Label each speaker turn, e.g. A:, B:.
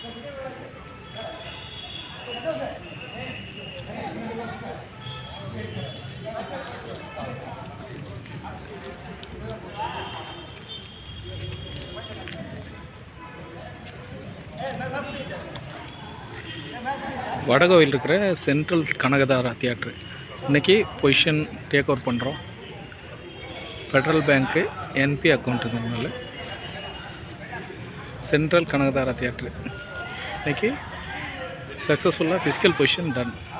A: வடகோவில் இருக்கிற central Kanakathara theatre இன்றைக்கி position take over பண்ணுறோம் ஃபெட்ரல் பேங்க்கு என்பி அக்கௌண்ட்டுங்கிறதுனால சென்ட்ரல் கனகதாரா தியேட்ரு இன்றைக்கி சக்ஸஸ்ஃபுல்லாக ஃபிசிக்கல் பொசிஷன் டன்